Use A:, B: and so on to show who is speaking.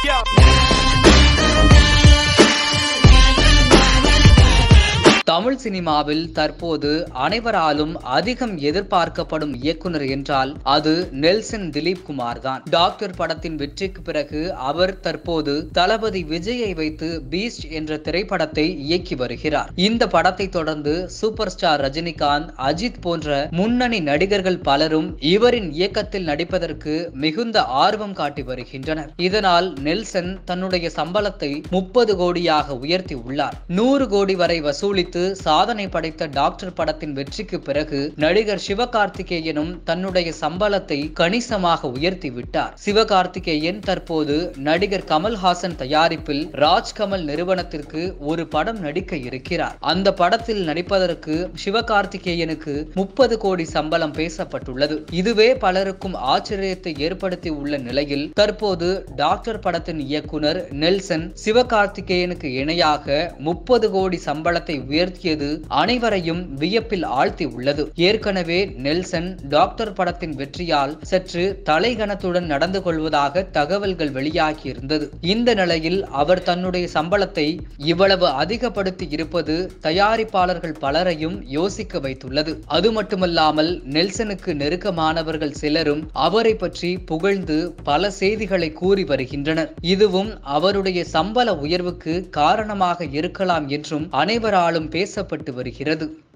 A: தமிழ் சினிமாவில் தற்போது அனைவராலும் அதிகம் எதிர்பார்க்கப்படும் இயக்குனர் என்றால் அது நெல்சன் திலீப் குமார் தான் டாக்டர் படத்தின் வெற்றிக்கு பிறகு அவர் தற்போது தளபதி விஜயை வைத்து பீஸ்ட் என்ற திரைப்படத்தை இயக்கி வருகிறார் இந்த படத்தை தொடர்ந்து சூப்பர் ஸ்டார் ரஜினிகாந்த் அஜித் போன்ற முன்னணி நடிகர்கள் பலரும் இவரின் இயக்கத்தில் நடிப்பதற்கு மிகுந்த ஆர்வம் காட்டி வருகின்றனர் இதனால் நெல்சன் தன்னுடைய சம்பளத்தை முப்பது கோடியாக உயர்த்தி உள்ளார் நூறு கோடி வரை வசூலித்து சாதனை படைத்த டாக்டர் படத்தின் வெற்றிக்கு பிறகு நடிகர் சிவகார்த்திகேயனும் தன்னுடைய சம்பளத்தை கணிசமாக உயர்த்தி விட்டார் சிவகார்த்திகேயன் தற்போது நடிகர் கமல்ஹாசன் தயாரிப்பில் ராஜ்கமல் நிறுவனத்திற்கு ஒரு படம் நடிக்க இருக்கிறார் அந்த படத்தில் நடிப்பதற்கு சிவகார்த்திகேயனுக்கு முப்பது கோடி சம்பளம் பேசப்பட்டுள்ளது இதுவே பலருக்கும் ஆச்சரியத்தை ஏற்படுத்தி உள்ள நிலையில் தற்போது டாக்டர் படத்தின் இயக்குனர் நெல்சன் சிவகார்த்திகேயனுக்கு இணையாக முப்பது கோடி சம்பளத்தை உயர்த்தியது அனைவரையும் வியப்பில் ஆழ்த்தி உள்ளது ஏற்கனவே நெல்சன் டாக்டர் படத்தின் வெற்றியால் சற்று தலைகணத்துடன் நடந்து கொள்வதாக தகவல்கள் வெளியாகி இருந்தது இந்த நிலையில் அவர் தன்னுடைய சம்பளத்தை இவ்வளவு அதிகப்படுத்தி இருப்பது தயாரிப்பாளர்கள் பலரையும் யோசிக்க வைத்துள்ளது அது மட்டுமல்லாமல் நெல்சனுக்கு நெருக்கமானவர்கள் சிலரும் அவரை பற்றி புகழ்ந்து பல செய்திகளை கூறி வருகின்றனர் இதுவும் அவருடைய சம்பள உயர்வுக்கு காரணமாக இருக்கலாம் என்றும் அனைவராலும் பேசப்பட்டு வருகிறது